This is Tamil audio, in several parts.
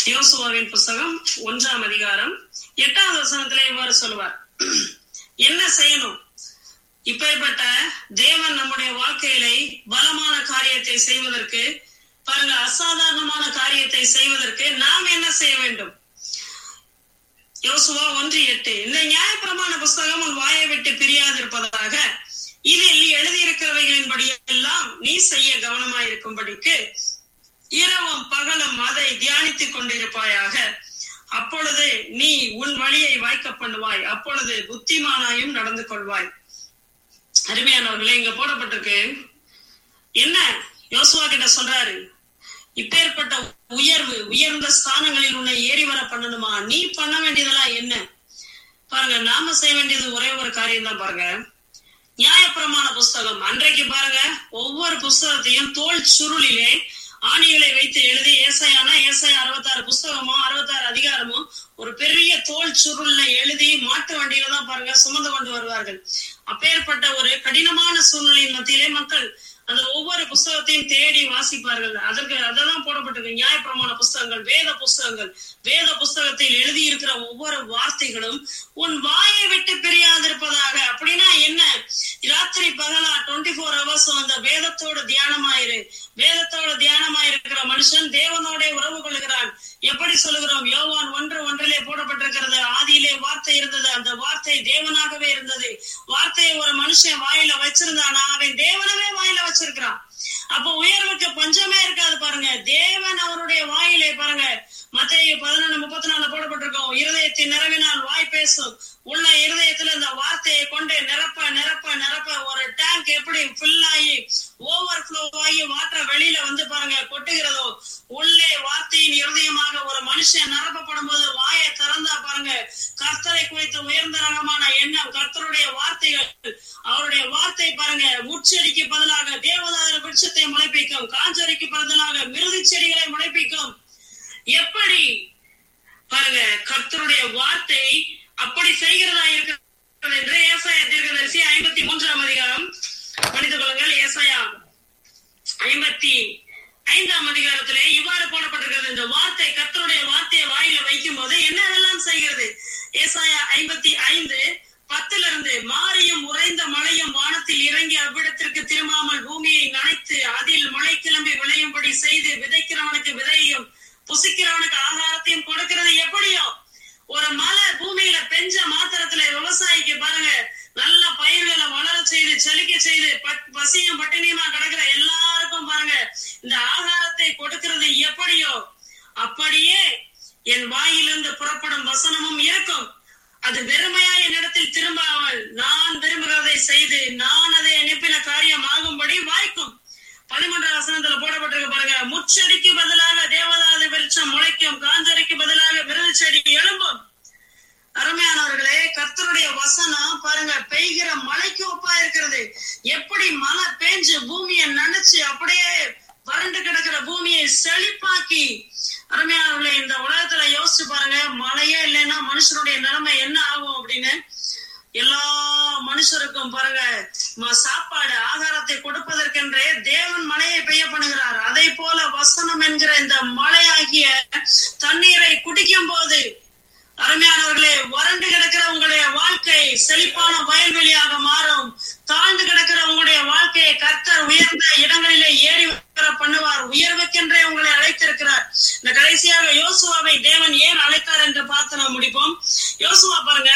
யோசுவாவின் புஸ்தகம் ஒன்றாம் அதிகாரம் எட்டாவது வசனத்திலே இவ்வாறு சொல்லுவார் என்ன செய்யணும் இப்பேற்பட்ட தேவன் நம்முடைய வாழ்க்கையிலே பலமான காரியத்தை செய்வதற்கு பாருங்க அசாதாரணமான காரியத்தை செய்வதற்கு நாம் என்ன செய்ய வேண்டும் யோசுவா ஒன்று எட்டு இந்த நியாயப்பிரமாண புஸ்தகம் உன் வாயை விட்டு பிரியாதிருப்பதாக இதில் எழுதியிருக்கிறவைகளின்படி எல்லாம் நீ செய்ய கவனமாயிருக்கும்படிக்கு இரவும் பகலும் அதை தியானித்துக் கொண்டிருப்பாயாக அப்பொழுது நீ உன் வழியை வாய்க்க பண்ணுவாய் அப்பொழுது புத்திமானாயும் நடந்து கொள்வாய் அருமையானவர்களே இங்க போடப்பட்டிருக்கு என்ன யோசுவா கிட்ட சொல்றாரு இப்பேற்பட்ட உயர்வு உயர்ந்த ஸ்தானங்களில் உன்னை ஏறி வர பண்ணணுமா நீ பண்ண வேண்டியதெல்லாம் என்ன பாருங்க நாம செய்ய வேண்டியது ஒரே ஒரு காரியம் தான் பாருங்க நியாயப்பிரமாண புஸ்தகம் அன்றைக்கு பாருங்க ஒவ்வொரு புஸ்தகத்தையும் தோல் சுருளிலே ஆணிகளை வைத்து எழுதி ஏசாயானா ஏசாயா அறுபத்தாறு புஸ்தகமோ அறுபத்தாறு அதிகாரமோ ஒரு பெரிய தோல் சுருள்ல எழுதி மாட்டு வண்டியில தான் பாருங்க சுமந்து கொண்டு வருவார்கள் அப்பேற்பட்ட ஒரு கடினமான சூழ்நிலையின் மத்தியிலே மக்கள் அந்த ஒவ்வொரு புஸ்தகத்தையும் தேடி வாசிப்பார்கள் அதற்கு அதெல்லாம் போடப்பட்டிருக்கு நியாயப்பிரமாண புஸ்தகங்கள் வேத புஸ்தகங்கள் வேத புஸ்தகத்தில் எழுதி இருக்கிற ஒவ்வொரு வார்த்தைகளும் உன் வாயை விட்டு பிரியாதிருப்பதாக அப்படின்னா என்ன ராத்திரி பகலா டுவெண்ட்டி ஃபோர் ஹவர்ஸ் அந்த வேதத்தோட தியானமாயிரு வேதத்தோட தியானமாயிருக்கிற மனுஷன் தேவனோட உறவு கொள்கிறான் எப்படி சொல்லுகிறோம் யோவான் ஒன்று ஒன்றிலே போடப்பட்டிருக்கிறது ஆதியிலே வார்த்தை இருந்தது அந்த வார்த்தை தேவனாகவே இருந்தது வார்த்தையை ஒரு மனுஷன் வாயில வச்சிருந்தானா அவன் தேவனவே வாயில வச்சிருக்கிறான் அப்ப உயர்வுக்கு பஞ்சமே இருக்காது பாருங்க தேவன் அவருடைய வாயிலே பாருங்க மத்திய பதினொன்னு முப்பத்தி நாலு போடப்பட்டிருக்கோம் இருதயத்தின் நிறவினால் வாய் பேசும் உள்ள இருதயத்துல இந்த வார்த்தையை கொண்டு நிரப்ப நிரப்ப நிரப்ப ஒரு டேங்க் எப்படி ஃபில் ஆகி ஓவர் ஃப்ளோ ஆகி வாட்டர் வெளியில வந்து பாருங்க கொட்டுகிறதோ உள்ளே வார்த்தையின் இருதயமாக ஒரு மனுஷன் நிரப்பப்படும் போது வாயை திறந்தா பாருங்க கர்த்தரை குறித்த உயர்ந்த ரகமான எண்ணம் கர்த்தருடைய வார்த்தைகள் அவருடைய வார்த்தை பாருங்க முச்செடிக்கு பதிலாக தேவதார விருட்சத்தை முளைப்பிக்கும் காஞ்சரிக்கு பதிலாக மிருதி செடிகளை முளைப்பிக்கும் எப்படி பாருங்க கர்த்தருடைய வார்த்தை அப்படி செய்கிறதா இருக்கிறது என்று ஏசாயா தீர்க்கதரிசி ஐம்பத்தி மூன்றாம் அதிகாரம் மனித கொள்ளுங்கள் ஏசாயா ஐம்பத்தி ஐந்தாம் அதிகாரத்திலே இவ்வாறு போடப்பட்டிருக்கிறது இந்த வார்த்தை கர்த்தருடைய வார்த்தையை வாயில வைக்கும் போது என்னவெல்லாம் செய்கிறது ஏசாயா ஐம்பத்தி ஐந்து பத்துல இருந்து மாரியும் உறைந்த மழையும் வானத்தில் இறங்கி அவ்விடத்திற்கு திரும்பாமல் பூமியை நனைத்து அதில் மழை கிளம்பி விளையும்படி செய்து விதைக்கிறவனுக்கு விதையும் புசிக்கிறவனுக்கு ஆகாரத்தையும் கொடுக்கிறது எப்படியோ ஒரு மழை பூமியில பெஞ்ச மாத்திரத்துல விவசாயிக்கு பாருங்க நல்ல பயிர்களை வளர செய்து செழிக்க செய்து பசியும் பட்டினியுமா கிடக்குற எல்லாருக்கும் பாருங்க இந்த ஆகாரத்தை கொடுக்கிறது எப்படியோ அப்படியே என் வாயிலிருந்து புறப்படும் வசனமும் இருக்கும் அது வெறுமையா என்னிடத்தில் திரும்பாமல் நான் விரும்புகிறதை செய்து நான் அதை அனுப்பின காரியம் ஆகும்படி வாய்க்கும் பதிமூன்றாம் வசனத்துல போடப்பட்டிருக்க பாருங்க முச்செடிக்கு பதிலாக தேவதாத விருட்சம் முளைக்கும் காஞ்சரிக்கு பதிலாக விருது செடி எழும்பும் அருமையானவர்களே கர்த்தருடைய வசனம் பாருங்க பெய்கிற மழைக்கு ஒப்பா இருக்கிறது எப்படி மழை பெஞ்சு பூமியை நினைச்சு அப்படியே வறண்டு கிடக்கிற பூமியை செழிப்பாக்கி அருமையானவர்களே இந்த உலகத்துல யோசிச்சு பாருங்க மழையே இல்லைன்னா மனுஷனுடைய நிலைமை என்ன ஆகும் அப்படின்னு எல்லா மனுஷருக்கும் பாருங்க சாப்பாடு ஆகாரத்தை கொடுப்பதற்கென்றே தேவன் மழையை பெய்ய பண்ணுகிறார் அதை போல வசனம் என்கிற இந்த மழையாகிய தண்ணீரை குடிக்கும் போது அருமையானவர்களே வறண்டு கிடக்கிற உங்களுடைய வாழ்க்கை செழிப்பான வயல்வெளியாக மாறும் தாழ்ந்து கிடக்கிற உங்களுடைய வாழ்க்கையை கர்த்தர் உயர்ந்த இடங்களிலே ஏறி வர பண்ணுவார் உயர்வுக்கென்றே உங்களை அழைத்திருக்கிறார் இந்த கடைசியாக யோசுவாவை தேவன் ஏன் அழைத்தார் என்று பார்த்து நாம் முடிப்போம் யோசுவா பாருங்க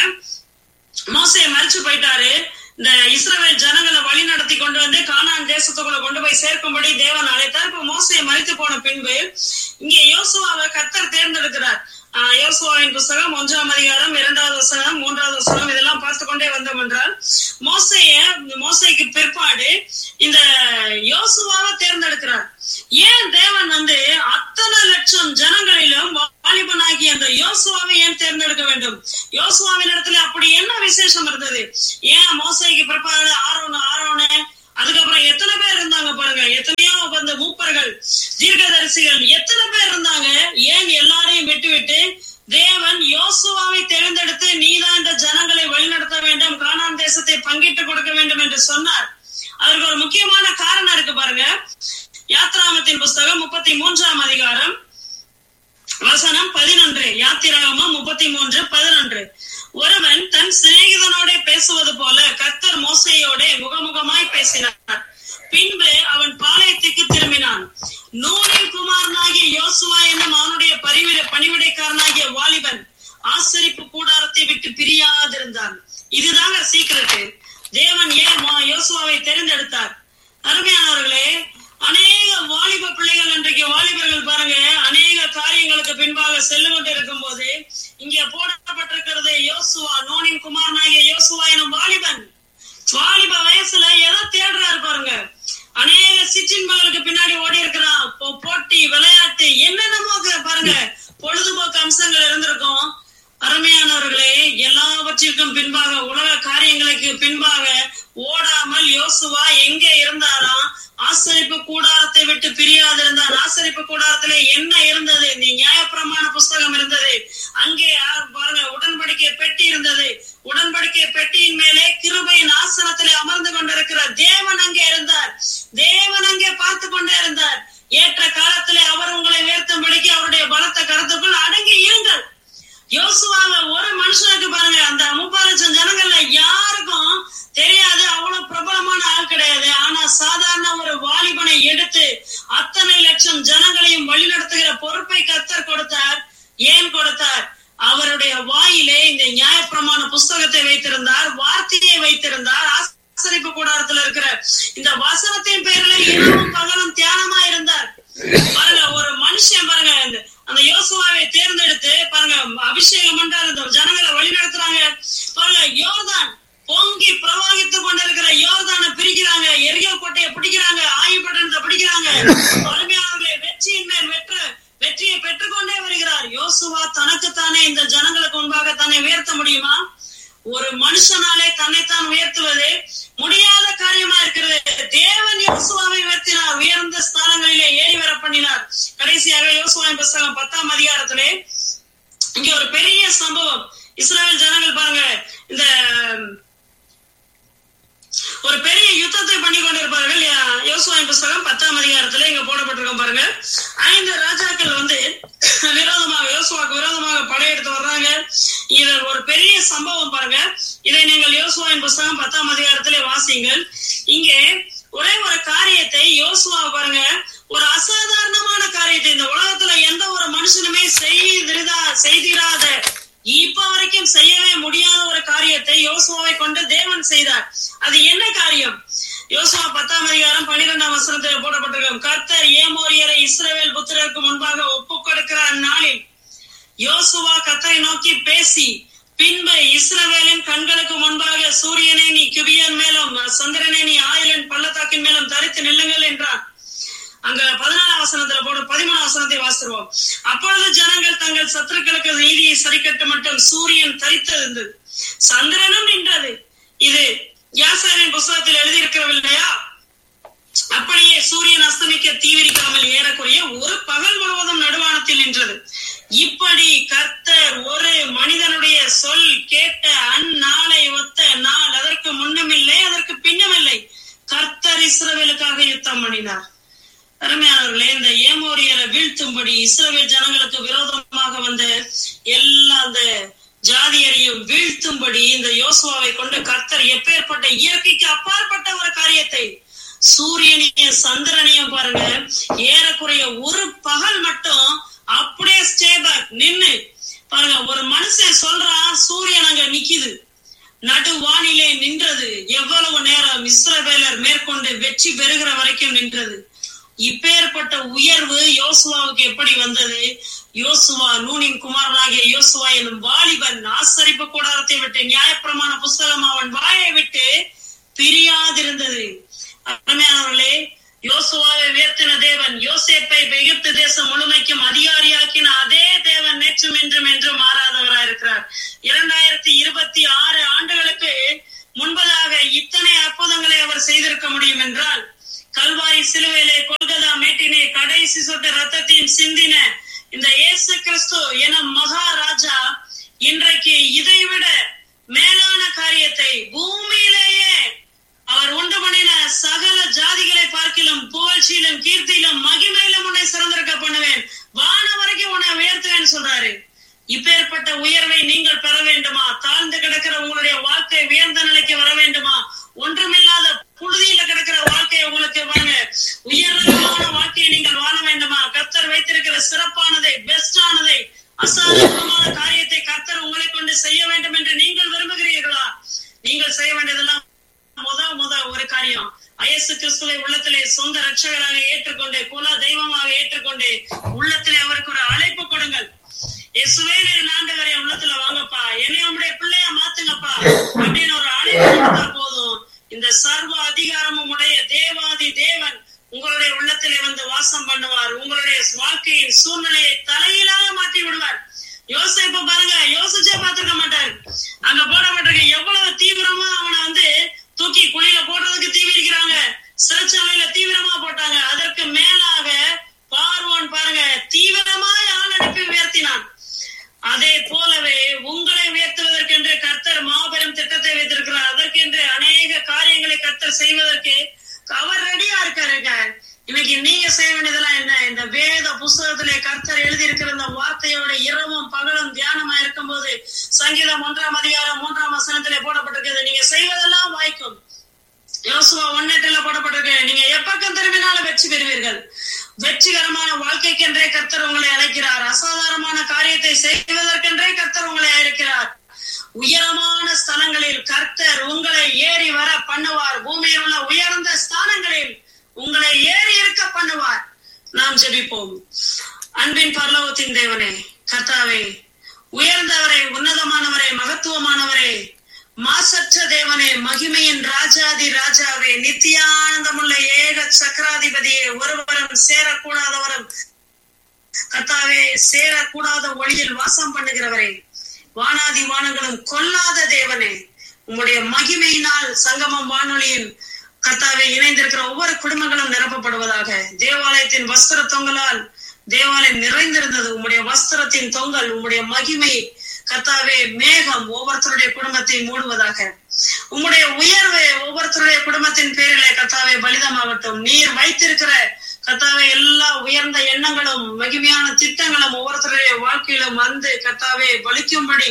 மோசையை மறிச்சு போயிட்டாரு இந்த இஸ்ரவேல் ஜனங்களை வழி நடத்தி கொண்டு வந்து கானான் தேசத்துக்குள்ள கொண்டு போய் சேர்க்கும்படி தேவன் அழைத்தார் இப்ப மோசையை மறித்து போன பின்பு இங்க யோசுவாவை கர்த்தர் தேர்ந்தெடுக்கிறார் ஆஹ் யோசுவாவின் புஸ்தகம் ஒன்றாம் அதிகாரம் இரண்டாவது வசனம் மூன்றாவது வசனம் இதெல்லாம் பார்த்து கொண்டே வந்தோம் என்றால் மோசைய மோசைக்கு பிற்பாடு இந்த யோசுவாவை தேர்ந்தெடுக்கிறார் ஏன் தேவன் வந்து அத்தனை லட்சம் ஜனங்களிலும் வாலிபனாகி அந்த யோசுவாவை ஏன் தேர்ந்தெடுக்க வேண்டும் யோசுவாவின் இடத்துல அப்படி என்ன விசேஷம் இருந்தது ஏன் மோசைக்கு பிற்பாடு ஆரோன ஆரோன அதுக்கப்புறம் எத்தனை பேர் இருந்தாங்க பாருங்க எத்தனையோ அந்த மூப்பர்கள் தீர்க்கதரிசிகள் எத்தனை பேர் இருந்தாங்க ஏன் எல்லாரையும் விட்டு விட்டு தேவன் யோசுவாவை தேர்ந்தெடுத்து நீதான் இந்த ஜனங்களை வழிநடத்த வேண்டும் கானான் தேசத்தை பங்கிட்டு கொடுக்க வேண்டும் என்று சொன்னார் அதற்கு ஒரு முக்கியமான காரணம் இருக்கு பாருங்க யாத்ராமத்தின் புஸ்தகம் முப்பத்தி மூன்றாம் அதிகாரம் வசனம் பதினொன்று யாத்திராகமம் முப்பத்தி மூன்று பதினொன்று ஒருவன் தன் சிநேகிதனோட பேசுவது போல கர்த்தர் மோசையோட முகமுகமாய் பேசினார் பின்பு அவன் பாளையத்துக்கு திரும்பினான் நூனின் குமாரனாகிய யோசுவா என்னும் அவனுடைய பரிவிட பணிவிடைக்காரனாகிய வாலிபன் ஆசரிப்பு கூடாரத்தை விட்டு பிரியாதிருந்தான் இதுதாங்க சீக்கிரட்டு தேவன் ஏன் மோ- யோசுவாவை தெரிந்தெடுத்தார் அருமையானவர்களே அநேக வாலிப பிள்ளைகள் இன்றைக்கு வாலிபர்கள் பாருங்க அநேக காரியங்களுக்கு பின்பாக செல்லு கொண்டு இருக்கும் போது இங்கே போடப்பட்டிருக்கிறது யோசுவா நோனின் குமாரனாகிய யோசுவா எனும் வாலிபன் வாலிப வயசுல எதை தேடுறாரு பாருங்க அநேக சிற்றின்பங்களுக்கு பின்னாடி ஓடி இருக்கிறான் போ- போட்டி விளையாட்டு என்னென்னமோ க- பாருங்க பொழுதுபோக்கு அம்சங்கள் இருந்திருக்கும் அருமையானவர்களே எல்லாவற்றிற்கும் பின்பாக உலக காரியங்களுக்கு பின்பாக ஓடாமல் யோசுவா எங்க இருந்தாராம் ஆசரிப்பு கூடாரத்தை விட்டு பிரியாதிருந்தான் ஆசரிப்பு கூடாரத்திலே என்ன இருந்தது நீ நியாயப்பிரமாண புஸ்தகம் இருந்தது அங்கே ஆ- பாருங்க உடன்படிக்கை பெட்டி இருந்தது உடன்படிக்கை பெட்டியின் மேலே கிருபையின் ஆசனத்திலே அமர்ந்து கொண்டிருக்கிற தேவன் அங்கே இருந்தார் தேவன் அங்கே பார்த்து கொண்டே இருந்தார் ஏற்ற காலத்திலே அவர் உங்களை உயர்த்தும்படிக்கு அவருடைய பலத்த கருத்துக்குள் அடங்கி இருங்கள் யோசுவாவை ஒரு மனுஷனுக்கு பாருங்க அந்த முப்பது லட்சம் ஜனங்கள்ல யாருக்கும் தெரியாது அவ்வளவு பிரபலமான ஆள் கிடையாது ஆனா சாதாரண ஒரு வாலிபனை எடுத்து அத்தனை லட்சம் ஜனங்களையும் வழிநடத்துகிற பொறுப்பை கத்தர் கொடுத்தார் ஏன் கொடுத்தார் அவருடைய வாயிலே இந்த நியாயப்பிரமாண புஸ்தகத்தை வைத்திருந்தார் வார்த்தையை வைத்திருந்தார் ஆசரிப்பு கூடாரத்துல இருக்கிற இந்த வசனத்தின் பேர்ல இரவும் பகலும் தியானமா இருந்தார் பாருங்க ஒரு மனுஷன் பாருங்க இந்த- அந்த யோசுவாவை தேர்ந்தெடுத்து பாருங்க அபிஷேகம் பண்றாரு இந்த ஜனங்களை வழி நடத்துறாங்க பாருங்க யோர்தான் பொங்கி பிரவாகித்து கொண்டிருக்கிற யோர்தானை பிரிக்கிறாங்க எரியோ கோட்டையை பிடிக்கிறாங்க ஆயுப்பட்டணத்தை பிடிக்கிறாங்க அருமையானவர்களை வெற்றியின் மேல் வெற்று வெற்றியை பெற்றுக்கொண்டே வருகிறார் யோசுவா தனக்குத்தானே இந்த ஜனங்களுக்கு முன்பாக தன்னை உயர்த்த முடியுமா ஒரு மனுஷனாலே தன்னைத்தான் உயர்த்துவது முடியாத காரியமா இருக்கிறது தேவன் யோசுவாவை உயர்த்தினார் உயர்ந்த ஸ்தானங்களிலே ஏறி வர பண்ணினார் கடைசியாக யோசுவாவின் புஸ்தகம் பத்தாம் அதிகாரத்திலே இங்க ஒரு பெரிய சம்பவம் இஸ்ரேல் ஜனங்கள் பாருங்க இந்த ஒரு பெரிய யுத்தத்தை பண்ணி கொண்டிருப்பார்கள் யா- யோசுவாவின் புஸ்தகம் பத்தாம் அதிகாரத்துல இங்க போடப்பட்டிருக்கும் பாருங்க ஐந்து ராஜாக்கள் வந்து விரோதமாக யோசுவாக்கு விரோதமாக படையெடுத்து வர்றாங்க இது ஒரு பெரிய சம்பவம் பாருங்க இதை நீங்கள் யோசுவாவின் புஸ்தகம் பத்தாம் அதிகாரத்திலே வாசிங்கள் இங்கே ஒரே ஒரு காரியத்தை யோசுவா பாருங்க ஒரு அசாதாரணமான காரியத்தை இந்த உலகத்துல எந்த ஒரு மனுஷனுமே செய்திருதா செய்திராத இப்ப வரைக்கும் செய்யவே முடியாத ஒரு காரியத்தை யோசுவாவை கொண்டு தேவன் செய்தார் அது என்ன காரியம் யோசுவா பத்தாம் அதிகாரம் பன்னிரெண்டாம் வசனத்தில் போடப்பட்டிருக்கும் கர்த்தர் ஏமோரியரை இஸ்ரவேல் புத்திரருக்கு முன்பாக ஒப்புக் கொடுக்கிற அந்நாளில் யோசுவா கர்த்தரை நோக்கி பேசி பின்பு இஸ்ரவேலின் கண்களுக்கு முன்பாக சூரியனை நீ கிபியன் மேலும் சந்திரனை நீ ஆயிலன் பள்ளத்தாக்கின் மேலும் தரித்து நில்லுங்கள் என்றான் அங்க பதினாலாம் வசனத்துல போட பதிமூணாம் வசனத்தை வாசிடுவோம் அப்பொழுது ஜனங்கள் தங்கள் சத்துருக்களுக்கு நீதியை சரிக்கட்ட மட்டும் சூரியன் தரித்திருந்தது சந்திரனும் நின்றது இது யாசாரின் புஸ்தகத்தில் எழுதியிருக்கிறவில்லையா அப்படியே சூரியன் அஸ்தமிக்க தீவிரிக்காமல் ஏறக்குறைய ஒரு பகல் முழுவதும் நடுவானத்தில் நின்றது இப்படி கர்த்தர் ஒரு மனிதனுடைய சொல் கேட்ட அந்நாளை ஒத்த நாள் அதற்கு முன்னமில்லை அதற்கு பின்னமில்லை கர்த்தர் இஸ்ரவேலுக்காக யுத்தம் பண்ணினார் அருமையானவர்களே இந்த ஏமோரியரை வீழ்த்தும்படி இஸ்ரவேல் ஜனங்களுக்கு விரோதமாக வந்த எல்லா அந்த ஜாதியரையும் வீழ்த்தும்படி இந்த யோசுவாவை கொண்டு கர்த்தர் எப்பேற்பட்ட இயற்கைக்கு அப்பாற்பட்ட ஒரு காரியத்தை சூரியனையும் சந்திரனையும் பாருங்க ஏறக்குறைய ஒரு பகல் மட்டும் அப்படியே ஸ்டேபேக் நின்னு பாருங்க ஒரு மனுஷன் சொல்றான் சூரியன் அங்க நிக்குது நடு வானிலே நின்றது எவ்வளவு நேரம் இஸ்ரவேலர் மேற்கொண்டு வெற்றி பெறுகிற வரைக்கும் நின்றது இப்பேற்பட்ட உயர்வு யோசுவாவுக்கு எப்படி வந்தது யோசுவா நூனின் குமாரனாகிய யோசுவா எனும் வாலிபன் ஆசரிப்பு கூடாரத்தை விட்டு நியாயப்பிரமாண புஸ்தகம் அவன் வாயை விட்டு பிரியாதிருந்தது அருமையானவர்களே யோசுவாவை உயர்த்தின தேவன் யோசேப்பை எகிப்து தேசம் முழுமைக்கும் அதிகாரியாக்கின அதே தேவன் நேற்றும் என்றும் என்றும் மாறாதவராயிருக்கிறார் இரண்டாயிரத்தி இருபத்தி ஆறு ஆண்டுகளுக்கு முன்பதாக இத்தனை அற்புதங்களை அவர் செய்திருக்க முடியும் என்றால் கல்வாரி சிலுவையிலே கொல்கதா மேட்டினை கடைசி சொட்ட ரத்தத்தையும் சிந்தின இந்த இயேசு கிறிஸ்து என மகாராஜா இன்றைக்கு இதைவிட மேலான காரியத்தை பூமியிலேயே அவர் உண்டு பண்ணின சகல ஜாதிகளை பார்க்கிலும் புகழ்ச்சியிலும் கீர்த்தியிலும் மகிமையிலும் உன்னை சிறந்திருக்க பண்ணுவேன் வான வரைக்கும் உன்னை உயர்த்துவேன் உள்ளத்திலே வந்து வாசம் பண்ணுவார் உங்களுடைய வாழ்க்கையின் சூழ்நிலையை தலையிலாக மாற்றி விடுவார் யோசிப்ப பாருங்க யோசிச்சே பார்த்திருக்க மாட்டாரு அங்க போடப்பட்டிருக்க எவ்வளவு தீவிரமா அவனை வந்து தூக்கி குழியில போடுறதுக்கு தீவிரிக்கிறாங்க சிறைச்சாலையில தீவிரமா போட்டாங்க அதற்கு மேலாக பார்வோன் பாருங்க தீவிரமாய் ஆள் அனுப்பி உயர்த்தினான் அதே போலவே உங்களை உயர்த்துவதற்கென்று கர்த்தர் மாபெரும் திட்டத்தை வைத்திருக்கிறார் அதற்கென்று அநேக காரியங்களை கர்த்தர் செய்வதற்கு அவர் ரெடியா இருக்காருங்க இன்னைக்கு நீங்க செய்ய வேண்டியதெல்லாம் என்ன இந்த வேத புஸ்தகத்திலே கர்த்தர் எழுதியிருக்கிற இந்த வார்த்தையோட இரவும் பகலும் தியானமா இருக்கும் போது சங்கீதம் ஒன்றாம் அதிகாரம் மூன்றாம் வசனத்திலே போடப்பட்டிருக்கிறது நீங்க செய்வதெல்லாம் வாய்க்கும் யோசுவா ஒன்னெட்டுல போடப்பட்டிருக்கு நீங்க எப்பக்கம் திரும்பினாலும் வெற்றி பெறுவீர்கள் வெற்றிகரமான வாழ்க்கைக்கென்றே கர்த்தர் உங்களை அழைக்கிறார் அசாதாரணமான காரியத்தை செய்வதற்கென்றே கர்த்தர் உங்களை அழைக்கிறார் உயரமான ஸ்தலங்களில் கர்த்தர் உங்களை ஏறி வர பண்ணுவார் பூமியில் உள்ள உயர்ந்த ஸ்தானங்களில் உங்களை ஏறி இருக்க பண்ணுவார் நாம் ஜெபிப்போம் அன்பின் பரலோகத்தின் தேவனே கர்த்தாவே உயர்ந்தவரே உன்னதமானவரே மகத்துவமானவரே மாசற்ற தேவனே மகிமையின் ராஜாதி ராஜாவே நித்தியானந்தமுள்ள ஏக சக்கராதிபதியே ஒருவரும் சேரக்கூடாதவரும் கர்த்தாவே சேரக்கூடாத ஒளியில் வாசம் பண்ணுகிறவரே வானாதி வானங்களும் கொல்லாத தேவனே உம்முடைய மகிமையினால் சங்கமம் வானொலியின் கர்த்தாவே இணைந்திருக்கிற ஒவ்வொரு குடும்பங்களும் நிரப்பப்படுவதாக தேவாலயத்தின் வஸ்திர தொங்கலால் தேவாலயம் நிறைந்திருந்தது உம்முடைய வஸ்திரத்தின் தொங்கல் உம்முடைய மகிமை கர்த்தாவே மேகம் ஒவ்வொருத்தருடைய குடும்பத்தை மூடுவதாக உம்முடைய உயர்வு ஒவ்வொருத்தருடைய குடும்பத்தின் பேரிலே கர்த்தாவே பலிதமாகட்டும் நீர் வைத்திருக்கிற கர்த்தாவே எல்லா உயர்ந்த எண்ணங்களும் மகிமையான திட்டங்களும் ஒவ்வொருத்தருடைய வாழ்க்கையிலும் வந்து கர்த்தாவே பலிக்கும்படி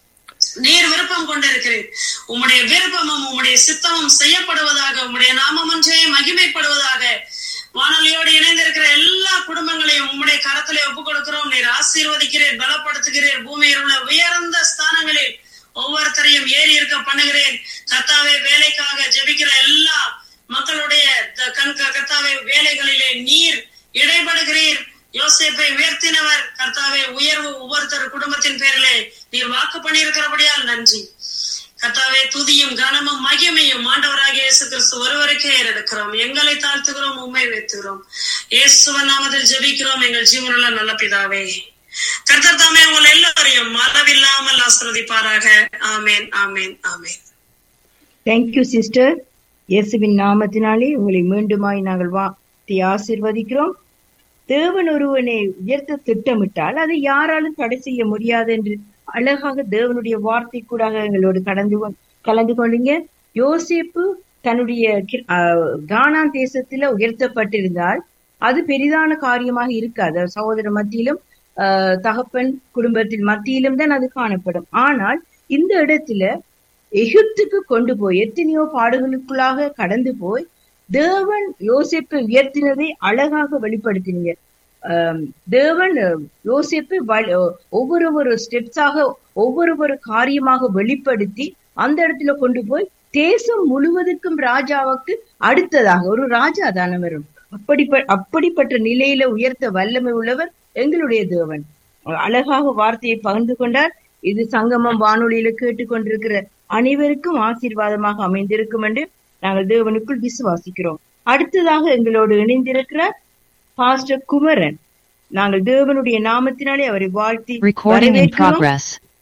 நீர் விருப்பம் கொண்டிருக்கிறீர் உம்முடைய விருப்பமும் உம்முடைய சித்தமும் செய்யப்படுவதாக உம்முடைய நாமமன்றே மகிமைப்படுவதாக வானொலியோடு இணைந்திருக்கிற எல்லா குடும்பங்களையும் உம்முடைய கரத்திலே ஒப்புக் கொடுக்கிறோம் நீர் ஆசீர்வதிக்கிறீர் பலப்படுத்துகிறீர் பூமியில் உள்ள உயர்ந்த ஸ்தானங்களில் ஒவ்வொருத்தரையும் ஏறி இருக்க பண்ணுகிறேன் கர்த்தாவே வேலைக்காக ஜெபிக்கிற எல்லா மக்களுடைய த- கண் கர்த்தாவே வேலைகளிலே நீர் இடைபடுகிறீர் யோசேப்பை உயர்த்தினவர் கர்த்தாவே உயர்வு ஒவ்வொருத்தர் குடும்பத்தின் பேரிலே நீர் வாக்கு பண்ணியிருக்கிறபடியால் நன்றி கர்த்தாவே துதியும் கனமும் மகிமையும் ஆண்டவராகிய இயேசு கிறிஸ்து ஒருவருக்கே ஏறெடுக்கிறோம் எங்களை தாழ்த்துகிறோம் உண்மை வைத்துகிறோம் இயேசுவ நாமத்தில் ஜெபிக்கிறோம் எங்கள் ஜீவனுள்ள நல்ல பிதாவே கர்த்தர் தாமே உங்கள் எல்லோரையும் மறவில்லாமல் ஆசிரதிப்பாராக ஆமேன் ஆமேன் ஆமேன் தேங்க்யூ சிஸ்டர் இயேசுவின் நாமத்தினாலே உங்களை மீண்டுமாய் நாங்கள் வார்த்தை ஆசீர்வதிக்கிறோம் தேவன் ஒருவனை உயர்த்த திட்டமிட்டால் அதை யாராலும் தடை செய்ய முடியாது என்று அழகாக தேவனுடைய வார்த்தை கூட எங்களோடு கடந்து கொ- கலந்து கொண்டீங்க யோசேப்பு தன்னுடைய கி- ஆஹ் கானான் தேசத்துல உயர்த்தப்பட்டிருந்தால் அது பெரிதான காரியமாக இருக்காது சகோதர மத்தியிலும் ஆஹ் தகப்பன் குடும்பத்தின் மத்தியிலும் தான் அது காணப்படும் ஆனால் இந்த இடத்துல எகிப்துக்கு கொண்டு போய் எத்தனையோ பாடுகளுக்குள்ளாக கடந்து போய் தேவன் யோசேப்பை உயர்த்தினதை அழகாக வெளிப்படுத்தினீங்க ஆம், தேவன் அஹ், யோசேப்பை வழி- அஹ், ஒவ்வொரு ஒரு ஸ்டெப்ஸாக ஒவ்வொரு ஒரு காரியமாக வெளிப்படுத்தி அந்த இடத்துல கொண்டு போய் தேசம் முழுவதுக்கும் ராஜாவுக்கு அடுத்ததாக ஒரு ராஜா தானே வரும் அப்படிப்ப அப்படிப்பட்ட நிலையில உயர்த்த வல்லமை உள்ளவர் எங்களுடைய தேவன் அழகாக வார்த்தையை பகிர்ந்து கொண்டார் இது சங்கமம் வானொலியில கேட்டுக்கொண்டிருக்கிற அனைவருக்கும் ஆசீர்வாதமாக அமைந்திருக்கும் என்று நாங்கள் தேவனுக்குள் விசுவாசிக்கிறோம் அடுத்ததாக எங்களோடு இணைந்திருக்கிறார் பாஸ்டர் குமரன் நாங்கள் தேவனுடைய நாமத்தினாலே அவரை வாழ்த்தி Recording in வரவேற்கிறோம். progress.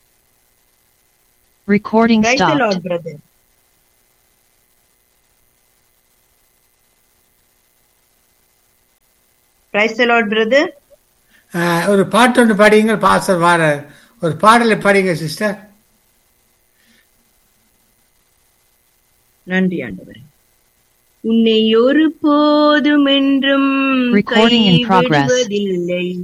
Recording Praise the stopped. Lord, brother. Praise the Lord, brother. ஆஹ், ஒரு பாட்டு ஒன்று பாடிங்க பாஸ்டர் வார ஒரு பாடலை பாடிங்க சிஸ்டர் நன்றி ஆண்டவரே உன்னை ஒரு போதும் என்றும் Recording in progress. கைவிடுவதில்லை